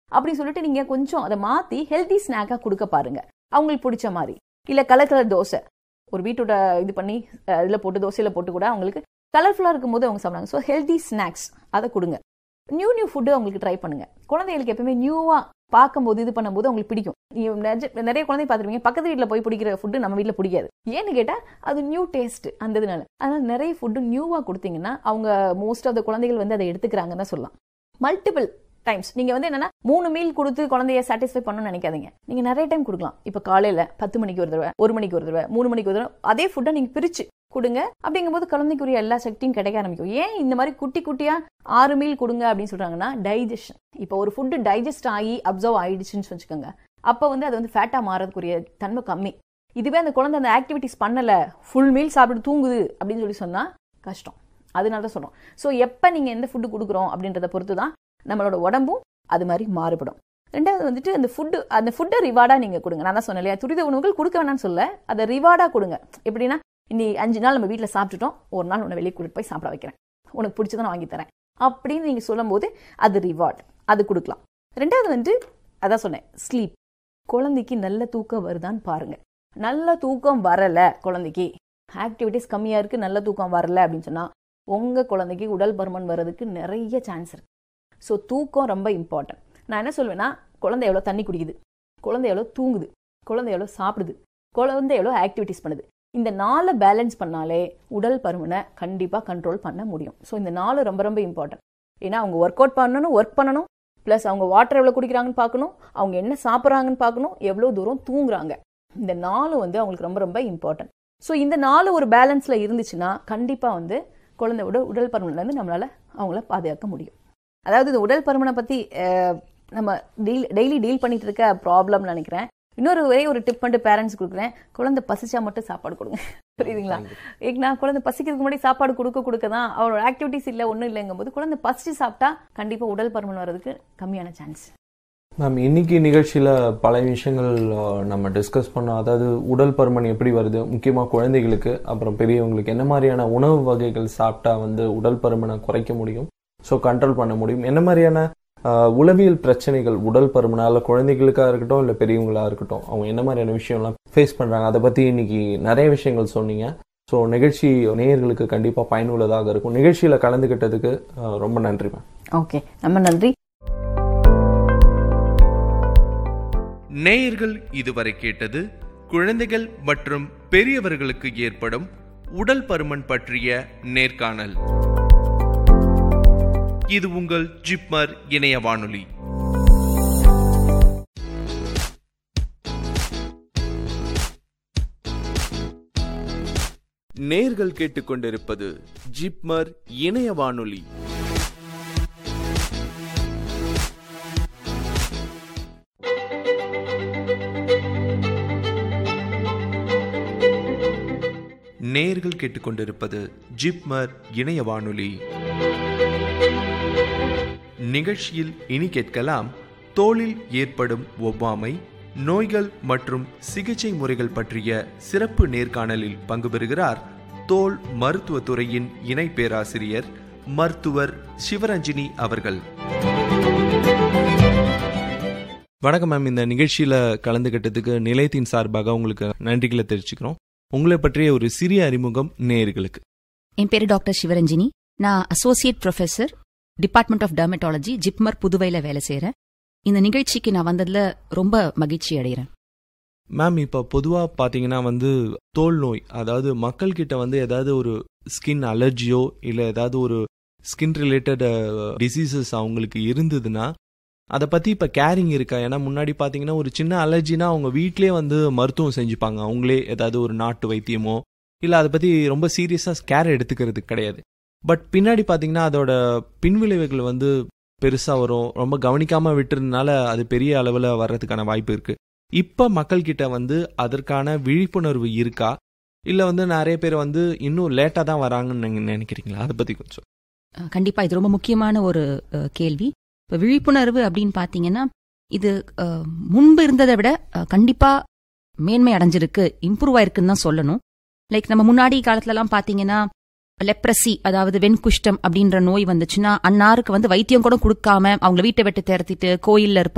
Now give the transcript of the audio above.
அப்படின்னு சொல்லிட்டு நீங்க கொஞ்சம் அதை மாத்தி ஹெல்தி ஸ்நாக்கா கொடுக்க பாருங்க அவங்களுக்கு பிடிச்ச மாதிரி இல்ல கலர் கலர் தோசை ஒரு பீட்ரூட்டை இது பண்ணி அஹ், இதுல போட்டு தோசையில போட்டு கூட அவங்களுக்கு கலர்ஃபுல்லா இருக்கும்போது அவங்க சாப்பிடுவாங்க ஸோ ஹெல்தி ஸ்நாக்ஸ் அதை கொடுங்க நியூ நியூ ஃபுட்டு அவங்களுக்கு ட்ரை பண்ணுங்க குழந்தைகளுக்கு எப்பவுமே நியூவா பார்க்கும்போது இது பண்ணும்போது அவங்களுக்கு பிடிக்கும் நீங்க நிஜ- நிறைய குழந்தை பார்த்துருப்பீங்க பக்கத்து வீட்டில் போய் பிடிக்கிற ஃபுட்டு நம்ம வீட்டில் பிடிக்காது ஏன்னு கேட்டா அது நியூ டேஸ்ட் அந்த இதனால அதனால நிறைய ஃபுட்டு நியூவா கொடுத்தீங்கன்னா அவங்க மோஸ்ட் ஆஃப் த குழந்தைகள் வந்து அதை எடுத்துக்கிறாங்கன்னு தான் சொல்லலாம் மல்டிபிள் டைம்ஸ் நீங்க வந்து என்னன்னா மூணு மீல் கொடுத்து குழந்தைய சாட்டிஸ்ஃபை பண்ணணும்னு நினைக்காதீங்க நீங்க நிறைய டைம் கொடுக்கலாம் இப்ப காலையில பத்து மணிக்கு ஒரு தடவை ஒரு மணிக்கு ஒரு தடவை மூணு மணிக்கு ஒரு தடவை அதே ஃபுட்டை நீங்க பிரிச்சு கொடுங்க அப்படிங்கும்போது குழந்தைக்குரிய எல்லா சக்தியும் கிடைக்க ஆரம்பிக்கும் ஏன் இந்த மாதிரி குட்டி குட்டியா ஆறு மீல் கொடுங்க அப்படின்னு சொல்றாங்கன்னா டைஜஷன் இப்போ ஒரு ஃபுட்டு டைஜஸ்ட் ஆகி அப்சர்வ் ஆயிடுச்சுன்னு வச்சுக்கோங்க அப்போ வந்து அது வந்து ஃபேட்டா மாறதுக்குரிய தன்மை கம்மி இதுவே அந்த குழந்தை அந்த ஆக்டிவிட்டிஸ் பண்ணல ஃபுல் மீல் சாப்பிட்டு தூங்குது அப்படின்னு சொல்லி சொன்னா கஷ்டம் அதனால தான் சொல்றோம் ஸோ எப்போ நீங்க எந்த ஃபுட்டு கொடுக்குறோம் அப்படின்றத பொறுத்து தான் நம்மளோட உடம்பும் அது மாதிரி மாறுபடும் ரெண்டாவது வந்துட்டு அந்த ஃபுட்டு அந்த ஃபுட்டை ரிவார்டா நீங்க கொடுங்க நான் தான் சொன்னேன் இல்லையா துரித உணவுகள் கொடுக்க வேணாம்னு சொல்ல அதை ரிவார்டா கொடுங்க எப்படின்னா இன்னி அஞ்சு நாள் நம்ம வீட்டில் சாப்பிட்டுட்டோம் ஒரு நாள் உன்னை வெளியே கூட்டிட்டு போய் சாப்பிட வைக்கிறேன் உனக்கு பிடிச்சதை நான் வாங்கி தரேன் அப்படின்னு நீங்க சொல்லும்போது அது ரிவார்ட் அது கொடுக்கலாம் ரெண்டாவது வந்து அதான் சொன்னேன் ஸ்லீப் குழந்தைக்கு நல்ல தூக்கம் வருதான்னு பாருங்க நல்ல தூக்கம் வரல குழந்தைக்கு ஆக்டிவிட்டிஸ் கம்மியா இருக்கு நல்ல தூக்கம் வரல அப்படின்னு சொன்னா உங்க குழந்தைக்கு உடல் பருமன் வர்றதுக்கு நிறைய சான்ஸ் இருக்கு ஸோ தூக்கம் ரொம்ப இம்பார்ட்டன்ட் நான் என்ன சொல்வேன்னா குழந்தை எவ்வளோ தண்ணி குடிக்குது குழந்தை எவ்வளோ தூங்குது குழந்தை எவ்வளோ சாப்பிடுது குழந்தை எவ்வளோ ஆக்டிவிட்டிஸ் பண்ணுது இந்த நாலு பேலன்ஸ் பண்ணாலே உடல் பருமனை கண்டிப்பாக கண்ட்ரோல் பண்ண முடியும் ஸோ இந்த நாலு ரொம்ப ரொம்ப இம்பார்ட்டன்ட் ஏன்னா அவங்க ஒர்க் அவுட் பண்ணணும் ஒர்க் பண்ணணும் ப்ளஸ் அவங்க வாட்டர் எவ்வளோ குடிக்கிறாங்கன்னு பார்க்கணும் அவங்க என்ன சாப்பிட்றாங்கன்னு பார்க்கணும் எவ்வளோ தூரம் தூங்குறாங்க இந்த நாலு வந்து அவங்களுக்கு ரொம்ப ரொம்ப இம்பார்ட்டன்ட் ஸோ இந்த நாலு ஒரு பேலன்ஸில் இருந்துச்சுன்னா கண்டிப்பாக வந்து குழந்தையோட உடல் பருமன்லேருந்து நம்மளால் அவங்கள பாதுகாக்க முடியும் அதாவது இந்த உடல் பருமனை பற்றி நம்ம டீல் டெய்லி டீல் பண்ணிட்டு இருக்க ப்ராப்ளம்னு நினைக்கிறேன் இன்னொரு ஒரே ஒரு டிப் பண்ணிட்டு பேரண்ட்ஸ் கொடுக்குறேன் குழந்தை பசிச்சா மட்டும் சாப்பாடு கொடுங்க புரியுதுங்களா ஏன்னா நான் குழந்தை பசிக்கிறதுக்கு முன்னாடி சாப்பாடு கொடுக்க கொடுக்க தான் அவரோட ஆக்டிவிட்டிஸ் இல்லை ஒன்றும் இல்லைங்கும் போது குழந்தை பசிச்சு சாப்பிட்டா கண்டிப்பாக உடல் பருமன் வர்றதுக்கு கம்மியான சான்ஸ் மேம் இன்னைக்கு நிகழ்ச்சியில் பல விஷயங்கள் அஹ், நம்ம டிஸ்கஸ் பண்ணோம் அதாவது உடல் பருமன் எப்படி வருது முக்கியமாக குழந்தைகளுக்கு அப்புறம் பெரியவங்களுக்கு என்ன மாதிரியான உணவு வகைகள் சாப்பிட்டா வந்து உடல் பருமனை குறைக்க முடியும் ஸோ கண்ட்ரோல் பண்ண முடியும் என்ன மாதிரியான அஹ், உளவியல் பிரச்சனைகள் உடல் பருமனால குழந்தைகளுக்கா இருக்கட்டும் இல்லை பெரியவங்களா இருக்கட்டும் அவங்க என்ன மாதிரியான விஷயம்லாம் ஃபேஸ் பண்ணுறாங்க அதை பற்றி இன்னைக்கு நிறைய விஷயங்கள் சொன்னீங்க ஸோ நிகழ்ச்சி நேயர்களுக்கு கண்டிப்பாக பயனுள்ளதாக இருக்கும் நிகழ்ச்சியில் கலந்துக்கிட்டதுக்கு அஹ், ரொம்ப நன்றி மேம் ஓகே ரொம்ப நன்றி நேயர்கள் இதுவரை கேட்டது குழந்தைகள் மற்றும் பெரியவர்களுக்கு ஏற்படும் உடல் பருமன் பற்றிய நேர்காணல் இது உங்கள் ஜிப்மர் இணைய வானொலி நேர்கள் கேட்டுக்கொண்டிருப்பது ஜிப்மர் இணைய வானொலி நேர்கள் கேட்டுக்கொண்டிருப்பது ஜிப்மர் இணைய வானொலி நிகழ்ச்சியில் இனி கேட்கலாம் தோலில் ஏற்படும் ஒவ்வாமை நோய்கள் மற்றும் சிகிச்சை முறைகள் பற்றிய சிறப்பு நேர்காணலில் பங்கு பெறுகிறார் தோல் மருத்துவத்துறையின் இணை பேராசிரியர் மருத்துவர் சிவரஞ்சினி அவர்கள் வணக்கம் மேம் இந்த நிகழ்ச்சியில கலந்துகிட்டதுக்கு நிலையத்தின் சார்பாக உங்களுக்கு நன்றிகளை தெரிவிச்சுக்கிறோம் உங்களை பற்றிய ஒரு சிறிய அறிமுகம் நேயர்களுக்கு என் பேரு டாக்டர் சிவரஞ்சினி நான் associate professor department of dermatology JIPMER புதுவையில் வேலை செய்கிறேன் இந்த நிகழ்ச்சிக்கு நான் வந்ததுல ரொம்ப மகிழ்ச்சி அடைகிறேன் மேம் இப்போ பொதுவாக பார்த்தீங்கன்னா வந்து தோல் நோய் அதாவது மக்கள்கிட்ட வந்து ஏதாவது ஒரு ஸ்கின் அலர்ஜியோ இல்லை ஏதாவது ஒரு ஸ்கின் ரிலேட்டட் டிசீசஸ் அவங்களுக்கு இருந்ததுன்னா அதை பற்றி இப்போ கேரிங் இருக்கா ஏன்னா முன்னாடி பார்த்தீங்கன்னா ஒரு சின்ன அலர்ஜினா அவங்க வீட்டிலே வந்து மருத்துவம் செஞ்சுப்பாங்க அவங்களே ஏதாவது ஒரு நாட்டு வைத்தியமோ இல்லை அதை பற்றி ரொம்ப சீரியஸாக கேர் எடுத்துக்கிறது கிடையாது பட் பின்னாடி பார்த்தீங்கன்னா அதோட பின்விளைவுகள் வந்து பெருசாக வரும் ரொம்ப கவனிக்காமல் விட்டுறதுனால அது பெரிய அளவில் வர்றதுக்கான வாய்ப்பு இருக்குது இப்போ மக்கள்கிட்ட வந்து அதற்கான விழிப்புணர்வு இருக்கா இல்லை வந்து நிறைய பேர் வந்து இன்னும் லேட்டாக தான் வராங்கன்னு நீங்கள் நினைக்கிறீங்களா அதை பற்றி கொஞ்சம் அஹ், கண்டிப்பா இது ரொம்ப முக்கியமான ஒரு அஹ், கேள்வி இப்போ விழிப்புணர்வு அப்படின்னு பார்த்தீங்கன்னா இது அஹ், முன்பு இருந்ததை விட அஹ், கண்டிப்பா மேன்மை அடைஞ்சிருக்கு இம்ப்ரூவ் ஆயிருக்குன்னு தான் சொல்லணும் லைக் நம்ம முன்னாடி காலத்துலலாம் பார்த்தீங்கன்னா லெப்ரசி அதாவது வெண்குஷ்டம் அப்படின்ற நோய் வந்துச்சுன்னா அன்னாருக்கு வந்து வைத்தியம் கூட கொடுக்காம அவங்க வீட்டை விட்டு திரத்திட்டு கோயில்ல இருப்பாங்க